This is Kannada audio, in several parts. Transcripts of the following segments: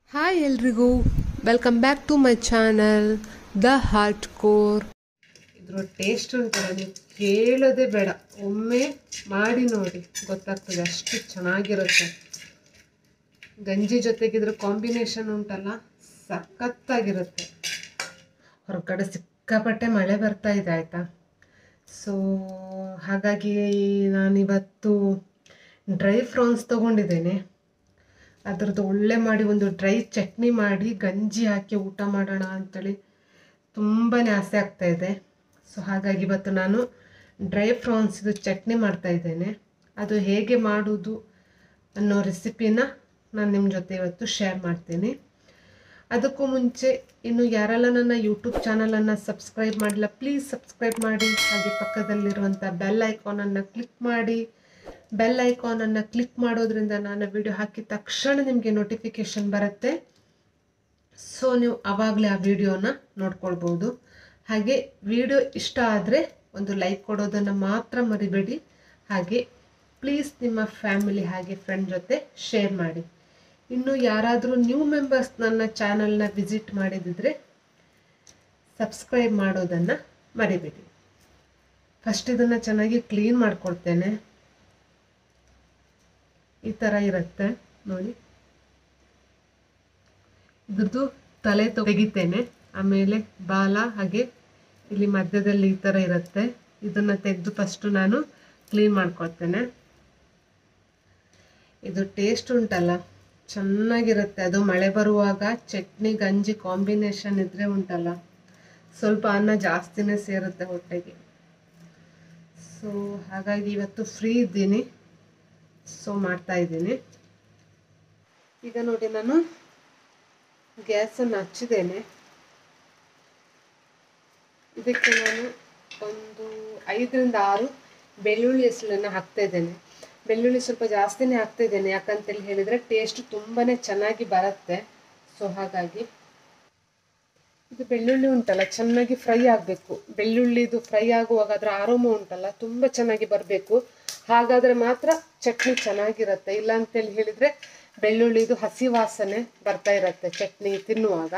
ಹಾಯ್ ಎಲ್ರಿಗೂ welcome back to my channel the heart core ಇದ್ರ ಟೇಸ್ಟ್ ಉಂಟಲ್ಲ ನೀವು ಕೇಳೋದೇ ಬೇಡ ಒಮ್ಮೆ ಮಾಡಿ ನೋಡಿ ಗೊತ್ತಾಗ್ತದೆ ಅಷ್ಟು ಚೆನ್ನಾಗಿರುತ್ತೆ ಗಂಜಿ ಜೊತೆಗೆ ಇದ್ರ ಕಾಂಬಿನೇಷನ್ ಉಂಟಲ್ಲ ಸಖತ್ತಾಗಿರುತ್ತೆ ಹೊರಗಡೆ ಸಿಕ್ಕಾಪಟ್ಟೆ ಮಳೆ ಬರ್ತಾ ಇದೆ ಆಯಿತಾ ಸೊ ಹಾಗಾಗಿ ನಾನಿವತ್ತು ಡ್ರೈ ಫ್ರಾನ್ಸ್ ತೊಗೊಂಡಿದ್ದೇನೆ ಅದರದ್ದು ಒಳ್ಳೆ ಮಾಡಿ ಒಂದು ಡ್ರೈ ಚಟ್ನಿ ಮಾಡಿ ಗಂಜಿ ಹಾಕಿ ಊಟ ಮಾಡೋಣ ಅಂತೇಳಿ ತುಂಬಾ ಆಸೆ ಆಗ್ತಾ ಇದೆ ಸೊ ಹಾಗಾಗಿ ಇವತ್ತು ನಾನು ಡ್ರೈ ಫ್ರಾನ್ಸ್ದು ಚಟ್ನಿ ಮಾಡ್ತಾ ಇದ್ದೇನೆ ಅದು ಹೇಗೆ ಮಾಡುವುದು ಅನ್ನೋ ರೆಸಿಪಿನ ನಾನು ನಿಮ್ಮ ಜೊತೆ ಇವತ್ತು ಶೇರ್ ಮಾಡ್ತೀನಿ ಅದಕ್ಕೂ ಮುಂಚೆ ಇನ್ನು ಯಾರೆಲ್ಲ ನನ್ನ ಯೂಟ್ಯೂಬ್ ಚಾನಲನ್ನು ಸಬ್ಸ್ಕ್ರೈಬ್ ಮಾಡಿಲ್ಲ ಪ್ಲೀಸ್ ಸಬ್ಸ್ಕ್ರೈಬ್ ಮಾಡಿ ಹಾಗೆ ಪಕ್ಕದಲ್ಲಿರುವಂಥ ಬೆಲ್ ಐಕಾನನ್ನು ಕ್ಲಿಕ್ ಮಾಡಿ ಬೆಲ್ ಐಕಾನನ್ನು ಕ್ಲಿಕ್ ಮಾಡೋದ್ರಿಂದ ನಾನು ವಿಡಿಯೋ ಹಾಕಿದ ತಕ್ಷಣ ನಿಮಗೆ ನೋಟಿಫಿಕೇಶನ್ ಬರುತ್ತೆ ಸೊ ನೀವು ಆವಾಗಲೇ ಆ ವಿಡಿಯೋನ ನೋಡ್ಕೊಳ್ಬೋದು ಹಾಗೆ ವಿಡಿಯೋ ಇಷ್ಟ ಆದರೆ ಒಂದು ಲೈಕ್ ಕೊಡೋದನ್ನು ಮಾತ್ರ ಮರಿಬೇಡಿ ಹಾಗೆ ಪ್ಲೀಸ್ ನಿಮ್ಮ ಫ್ಯಾಮಿಲಿ ಹಾಗೆ ಫ್ರೆಂಡ್ ಜೊತೆ ಶೇರ್ ಮಾಡಿ ಇನ್ನು ಯಾರಾದರೂ ನ್ಯೂ ಮೆಂಬರ್ಸ್ ನನ್ನ ಚಾನಲ್ನ ವಿಸಿಟ್ ಮಾಡಿದಿದ್ರೆ ಸಬ್ಸ್ಕ್ರೈಬ್ ಮಾಡೋದನ್ನು ಮರಿಬೇಡಿ ಫಸ್ಟ್ ಇದನ್ನು ಚೆನ್ನಾಗಿ ಕ್ಲೀನ್ ಮಾಡ್ಕೊಳ್ತೇನೆ ಈ ಥರ ಇರುತ್ತೆ ನೋಡಿ ಇದ್ರದ್ದು ತಲೆ ತೆಗಿತೇನೆ ಆಮೇಲೆ ಬಾಲ ಹಾಗೆ ಇಲ್ಲಿ ಮಧ್ಯದಲ್ಲಿ ಈ ಥರ ಇರುತ್ತೆ ಇದನ್ನು ತೆಗೆದು ಫಸ್ಟು ನಾನು ಕ್ಲೀನ್ ಮಾಡ್ಕೊಳ್ತೇನೆ ಇದು ಟೇಸ್ಟ್ ಉಂಟಲ್ಲ ಚೆನ್ನಾಗಿರುತ್ತೆ ಅದು ಮಳೆ ಬರುವಾಗ ಚಟ್ನಿ ಗಂಜಿ ಕಾಂಬಿನೇಷನ್ ಇದ್ರೆ ಉಂಟಲ್ಲ ಸ್ವಲ್ಪ ಅನ್ನ ಜಾಸ್ತಿನೇ ಸೇರುತ್ತೆ ಹೊಟ್ಟೆಗೆ ಸೊ ಹಾಗಾಗಿ ಇವತ್ತು ಫ್ರೀ ಇದ್ದೀನಿ ಸೊ ಮಾಡ್ತಾ ಇದ್ದೀನಿ ಈಗ ನೋಡಿ ನಾನು ಗ್ಯಾಸನ್ನು ಹಚ್ಚಿದ್ದೇನೆ ಇದಕ್ಕೆ ನಾನು ಒಂದು ಐದರಿಂದ ಆರು ಬೆಳ್ಳುಳ್ಳಿ ಹೆಸಲನ್ನು ಹಾಕ್ತಾ ಇದ್ದೇನೆ ಬೆಳ್ಳುಳ್ಳಿ ಸ್ವಲ್ಪ ಜಾಸ್ತಿನೇ ಹಾಕ್ತಾ ಇದ್ದೇನೆ ಯಾಕಂತೇಳಿ ಹೇಳಿದರೆ ಟೇಸ್ಟ್ ತುಂಬಾ ಚೆನ್ನಾಗಿ ಬರುತ್ತೆ ಸೊ ಹಾಗಾಗಿ ಇದು ಬೆಳ್ಳುಳ್ಳಿ ಉಂಟಲ್ಲ ಚೆನ್ನಾಗಿ ಫ್ರೈ ಆಗಬೇಕು ಬೆಳ್ಳುಳ್ಳಿದು ಫ್ರೈ ಆಗುವಾಗ ಅದರ ಆರೋಮ ಉಂಟಲ್ಲ ತುಂಬ ಚೆನ್ನಾಗಿ ಬರಬೇಕು ಹಾಗಾದರೆ ಮಾತ್ರ ಚಟ್ನಿ ಚೆನ್ನಾಗಿರುತ್ತೆ ಇಲ್ಲ ಅಂತೇಳಿ ಹೇಳಿದರೆ ಬೆಳ್ಳುಳ್ಳಿದು ಹಸಿ ವಾಸನೆ ಬರ್ತಾ ಇರುತ್ತೆ ಚಟ್ನಿ ತಿನ್ನುವಾಗ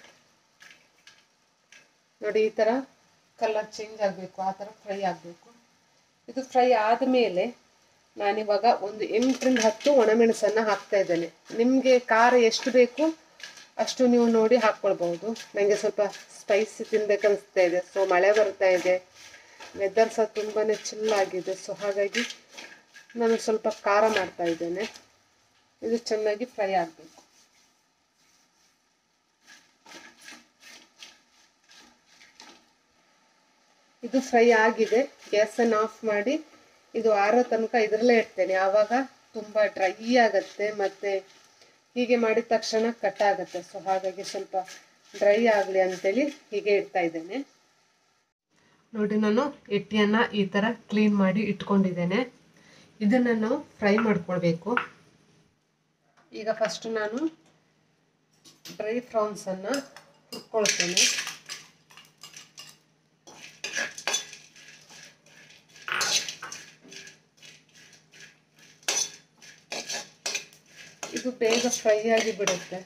ನೋಡಿ ಈ ಥರ ಕಲರ್ ಚೇಂಜ್ ಆಗಬೇಕು ಆ ಥರ ಫ್ರೈ ಆಗಬೇಕು ಇದು ಫ್ರೈ ಆದಮೇಲೆ ನಾನಿವಾಗ ಒಂದು ಎಂಟರಿಂದ ಹತ್ತು ಒಣಮೆಣಸನ್ನು ಹಾಕ್ತಾ ಇದ್ದೇನೆ ನಿಮಗೆ ಖಾರ ಎಷ್ಟು ಬೇಕು ಅಷ್ಟು ನೀವು ನೋಡಿ ಹಾಕ್ಕೊಳ್ಬಹುದು ನನಗೆ ಸ್ವಲ್ಪ ಸ್ಪೈಸಿ ತಿನ್ಬೇಕನ್ನಿಸ್ತಾ ಇದೆ ಸೊ ಮಳೆ ಬರ್ತಾ ಇದೆ ವೆದರ್ ಸಹ ತುಂಬಾ ಚಿಲ್ಲಾಗಿದೆ ಸೊ ಹಾಗಾಗಿ ನಾನು ಸ್ವಲ್ಪ ಖಾರ ಮಾಡ್ತಾ ಇದ್ದೇನೆ ಇದು ಚೆನ್ನಾಗಿ ಫ್ರೈ ಆಗಬೇಕು ಇದು ಫ್ರೈ ಆಗಿದೆ ಗ್ಯಾಸನ್ನು ಆಫ್ ಮಾಡಿ ಇದು ಆರೋ ತನಕ ಇದರಲ್ಲೇ ಇಡ್ತೇನೆ ಆವಾಗ ತುಂಬ ಡ್ರೈ ಆಗುತ್ತೆ ಮತ್ತು ಹೀಗೆ ಮಾಡಿದ ತಕ್ಷಣ ಕಟ್ ಆಗುತ್ತೆ ಸೊ ಹಾಗಾಗಿ ಸ್ವಲ್ಪ ಡ್ರೈ ಆಗಲಿ ಅಂತೇಳಿ ಹೀಗೆ ಇಡ್ತಾ ಇದ್ದೇನೆ ನೋಡಿ ನಾನು ಎಟ್ಟಿಯನ್ನು ಈ ಥರ ಕ್ಲೀನ್ ಮಾಡಿ ಇಟ್ಕೊಂಡಿದ್ದೇನೆ ಇದನ್ನು ನಾವು ಫ್ರೈ ಮಾಡ್ಕೊಳ್ಬೇಕು ಈಗ ಫಸ್ಟು ನಾನು ಡ್ರೈ ಫ್ರಾನ್ಸನ್ನು ಹುರ್ಕೊಳ್ತೇನೆ ಇದು ಬೇಗ ಫ್ರೈ ಆಗಿ ಬಿಡುತ್ತೆ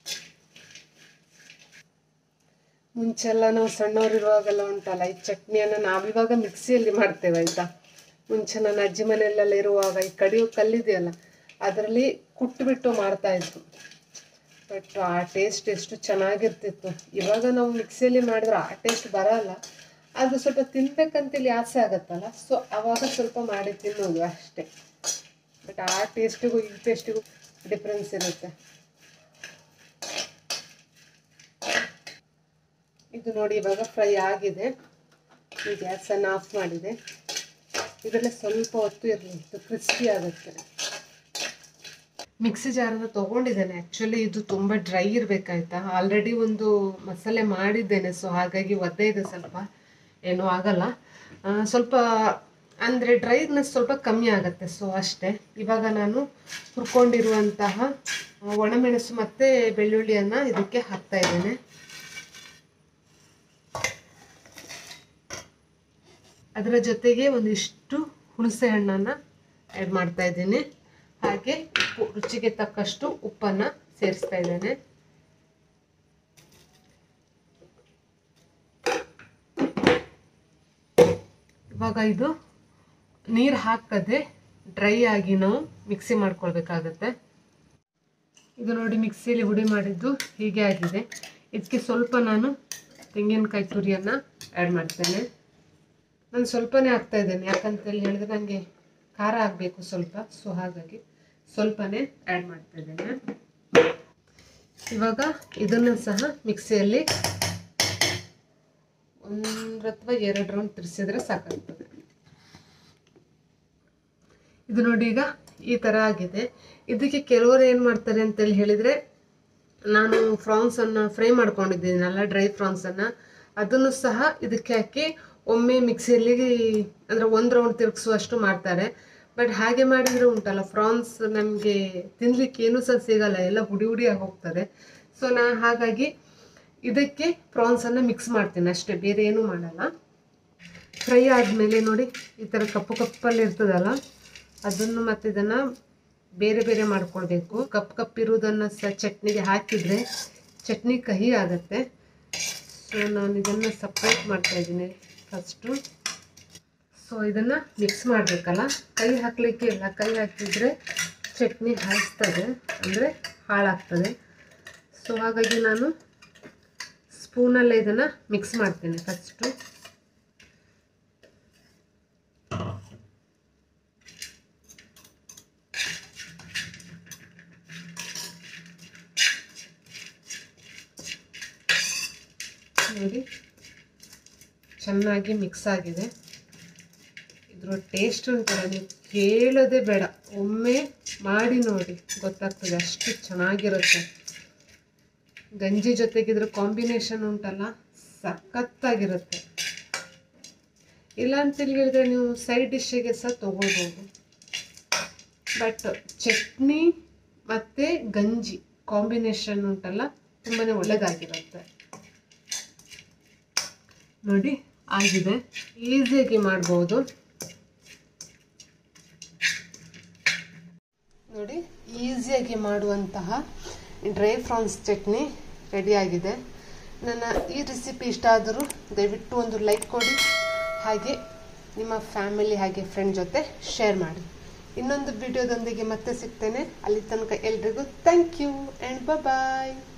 ಮುಂಚೆಲ್ಲ ನಾವು ಸಣ್ಣವರಿರುವಾಗೆಲ್ಲ ಉಂಟಲ್ಲ ಈ ಚಟ್ನಿಯನ್ನು ನಾವಿವಾಗ ಮಿಕ್ಸಿಯಲ್ಲಿ ಮಾಡ್ತೇವೆ ಆಯಿತಾ ಮುಂಚೆ ನನ್ನ ಅಜ್ಜಿ ಮನೆಯಲ್ಲೆಲ್ಲ ಇರುವಾಗ ಈ ಕಡಿಯೋ ಕಲ್ಲಿದೆಯಲ್ಲ ಅದರಲ್ಲಿ ಕುಟ್ಬಿಟ್ಟು ಮಾಡ್ತಾ ಇದ್ರು ಬಟ್ ಆ ಟೇಸ್ಟ್ ಎಷ್ಟು ಚೆನ್ನಾಗಿರ್ತಿತ್ತು ಇವಾಗ ನಾವು ಮಿಕ್ಸಿಯಲ್ಲಿ ಮಾಡಿದ್ರೆ ಆ ಟೇಸ್ಟ್ ಬರಲ್ಲ ಅದು ಸ್ವಲ್ಪ ತಿನ್ಬೇಕಂತೇಳಿ ಆಸೆ ಆಗತ್ತಲ್ಲ ಸೊ ಅವಾಗ ಸ್ವಲ್ಪ ಮಾಡಿ ತಿನ್ನೋದು ಅಷ್ಟೇ ಬಟ್ ಆ ಟೇಸ್ಟಿಗೂ ಈ ಟೇಸ್ಟಿಗೂ ಡಿಫ್ರೆನ್ಸ್ ಇರುತ್ತೆ ಇದು ನೋಡಿ ಇವಾಗ ಫ್ರೈ ಆಗಿದೆ ಈ ಗ್ಯಾಸನ್ನು ಆಫ್ ಮಾಡಿದೆ ಇದರಲ್ಲೇ ಸ್ವಲ್ಪ ಹೊತ್ತು ಇರಲಿ ಇದು ಕ್ರಿಸ್ಪಿ ಆಗುತ್ತೆ ಮಿಕ್ಸಿ ಜಾರನ್ನು ತೊಗೊಂಡಿದ್ದೇನೆ ಆ್ಯಕ್ಚುಲಿ ಇದು ತುಂಬ ಡ್ರೈ ಇರಬೇಕಾಯ್ತಾ ಆಲ್ರೆಡಿ ಒಂದು ಮಸಾಲೆ ಮಾಡಿದ್ದೇನೆ ಸೊ ಹಾಗಾಗಿ ಒದ್ದೆ ಇದೆ ಸ್ವಲ್ಪ ಏನೂ ಆಗಲ್ಲ ಸ್ವಲ್ಪ ಅಂದರೆ ಡ್ರೈನೆಸ್ ಸ್ವಲ್ಪ ಕಮ್ಮಿ ಆಗುತ್ತೆ ಸೊ ಅಷ್ಟೇ ಇವಾಗ ನಾನು ಹುರ್ಕೊಂಡಿರುವಂತಹ ಒಣಮೆಣಸು ಮತ್ತು ಬೆಳ್ಳುಳ್ಳಿಯನ್ನು ಇದಕ್ಕೆ ಹಾಕ್ತಾ ಇದ್ದೇನೆ ಅದರ ಜೊತೆಗೆ ಒಂದಿಷ್ಟು ಹುಣಸೆ ಹಣ್ಣನ್ನು ಆ್ಯಡ್ ಮಾಡ್ತಾ ಇದ್ದೀನಿ ಹಾಗೆ ಉಪ್ಪು ರುಚಿಗೆ ತಕ್ಕಷ್ಟು ಉಪ್ಪನ್ನು ಸೇರಿಸ್ತಾ ಇದ್ದೇನೆ ಇವಾಗ ಇದು ನೀರು ಹಾಕದೆ ಡ್ರೈ ಆಗಿ ನಾವು ಮಿಕ್ಸಿ ಮಾಡ್ಕೊಳ್ಬೇಕಾಗತ್ತೆ ಇದು ನೋಡಿ ಮಿಕ್ಸಿಯಲ್ಲಿ ಹುಡಿ ಮಾಡಿದ್ದು ಹೀಗೆ ಆಗಿದೆ ಇದಕ್ಕೆ ಸ್ವಲ್ಪ ನಾನು ತೆಂಗಿನಕಾಯಿ ತುರಿಯನ್ನು ಆ್ಯಡ್ ಮಾಡ್ತೇನೆ ನಾನು ಸ್ವಲ್ಪನೇ ಹಾಕ್ತಾ ಇದ್ದೇನೆ ಯಾಕಂತೇಳಿ ಹೇಳಿದ್ರೆ ನನಗೆ ಖಾರ ಆಗಬೇಕು ಸ್ವಲ್ಪ ಸೊ ಹಾಗಾಗಿ ಸ್ವಲ್ಪನೇ ಆ್ಯಡ್ ಮಾಡ್ತಾ ಇದ್ದೇನೆ ಇವಾಗ ಇದನ್ನು ಸಹ ಮಿಕ್ಸಿಯಲ್ಲಿ ಒಂದು ಅಥವಾ ಎರಡು ರೌಂಡ್ ತಿರ್ಸಿದ್ರೆ ಸಾಕಾಗ್ತದೆ ಇದು ನೋಡಿ ಈಗ ಈ ಥರ ಆಗಿದೆ ಇದಕ್ಕೆ ಕೆಲವರು ಏನು ಮಾಡ್ತಾರೆ ಅಂತೇಳಿ ಹೇಳಿದರೆ ನಾನು ಫ್ರಾನ್ಸನ್ನು ಫ್ರೈ ಮಾಡ್ಕೊಂಡಿದ್ದೀನಲ್ಲ ಡ್ರೈ ಫ್ರಾನ್ಸನ್ನು ಅದನ್ನು ಸಹ ಇದಕ್ಕೆ ಹಾಕಿ ಒಮ್ಮೆ ಮಿಕ್ಸಿಯಲ್ಲಿ ಅಂದರೆ ಒಂದು ರೌಂಡ್ ತಿರುಗಿಸುವಷ್ಟು ಮಾಡ್ತಾರೆ ಬಟ್ ಹಾಗೆ ಮಾಡಿದರೆ ಉಂಟಲ್ಲ ಫ್ರಾನ್ಸ್ ನಮಗೆ ತಿನ್ಲಿಕ್ಕೆ ಏನೂ ಸಹ ಸಿಗಲ್ಲ ಎಲ್ಲ ಹುಡಿ ಹುಡಿಯಾಗಿ ಹೋಗ್ತದೆ ಸೊ ನಾ ಹಾಗಾಗಿ ಇದಕ್ಕೆ ಪ್ರಾನ್ಸನ್ನು ಮಿಕ್ಸ್ ಮಾಡ್ತೀನಿ ಅಷ್ಟೇ ಬೇರೆ ಏನೂ ಮಾಡಲ್ಲ ಫ್ರೈ ಆದಮೇಲೆ ನೋಡಿ ಈ ಥರ ಕಪ್ಪು ಕಪ್ಪಲ್ಲಿ ಇರ್ತದಲ್ಲ ಅದನ್ನು ಮತ್ತು ಇದನ್ನು ಬೇರೆ ಬೇರೆ ಮಾಡ್ಕೊಳ್ಬೇಕು ಕಪ್ ಕಪ್ಪಿರುವುದನ್ನು ಸಹ ಚಟ್ನಿಗೆ ಹಾಕಿದರೆ ಚಟ್ನಿ ಕಹಿ ಆಗುತ್ತೆ ಸೊ ನಾನು ಇದನ್ನು ಸಪ್ರೇಟ್ ಮಾಡ್ತಾ ಇದ್ದೀನಿ ಫಸ್ಟು ಸೊ ಇದನ್ನು ಮಿಕ್ಸ್ ಮಾಡಬೇಕಲ್ಲ ಕೈ ಹಾಕಲಿಕ್ಕೆ ಇಲ್ಲ ಕೈ ಹಾಕಿದರೆ ಚಟ್ನಿ ಹಾಯಿಸ್ತದೆ ಅಂದರೆ ಹಾಳಾಗ್ತದೆ ಸೊ ಹಾಗಾಗಿ ನಾನು ಸ್ಪೂನಲ್ಲೇ ಇದನ್ನು ಮಿಕ್ಸ್ ಮಾಡ್ತೇನೆ ಫಸ್ಟು ನೋಡಿ ಚೆನ್ನಾಗಿ ಮಿಕ್ಸ್ ಆಗಿದೆ ಇದ್ರ ಟೇಸ್ಟ್ ಉಂಟಲ್ಲ ನೀವು ಕೇಳೋದೇ ಬೇಡ ಒಮ್ಮೆ ಮಾಡಿ ನೋಡಿ ಗೊತ್ತಾಗ್ತದೆ ಅಷ್ಟು ಚೆನ್ನಾಗಿರುತ್ತೆ ಗಂಜಿ ಜೊತೆಗೆ ಇದ್ರ ಕಾಂಬಿನೇಷನ್ ಉಂಟಲ್ಲ ಸಖತ್ತಾಗಿರುತ್ತೆ ಇಲ್ಲ ಅಂತೇಳಿ ಹೇಳಿದ್ರೆ ನೀವು ಸೈಡ್ ಡಿಶ್ಶಿಗೆ ಸಹ ತೊಗೊಳ್ಬೋದು ಬಟ್ ಚಟ್ನಿ ಮತ್ತು ಗಂಜಿ ಕಾಂಬಿನೇಷನ್ ಉಂಟಲ್ಲ ತುಂಬಾ ಒಳ್ಳೆಯದಾಗಿರುತ್ತೆ ನೋಡಿ ಆಗಿದೆ ಈಸಿಯಾಗಿ ಮಾಡ್ಬೋದು ನೋಡಿ ಈಸಿಯಾಗಿ ಮಾಡುವಂತಹ ಡ್ರೈ ಫ್ರಾನ್ಸ್ ಚಟ್ನಿ ರೆಡಿಯಾಗಿದೆ ನನ್ನ ಈ ರೆಸಿಪಿ ಇಷ್ಟ ಆದರೂ ದಯವಿಟ್ಟು ಒಂದು ಲೈಕ್ ಕೊಡಿ ಹಾಗೆ ನಿಮ್ಮ ಫ್ಯಾಮಿಲಿ ಹಾಗೆ ಫ್ರೆಂಡ್ ಜೊತೆ ಶೇರ್ ಮಾಡಿ ಇನ್ನೊಂದು ವಿಡಿಯೋದೊಂದಿಗೆ ಮತ್ತೆ ಸಿಗ್ತೇನೆ ಅಲ್ಲಿ ತನಕ ಎಲ್ರಿಗೂ ಥ್ಯಾಂಕ್ ಯು ಆ್ಯಂಡ್ ಬಾಯ್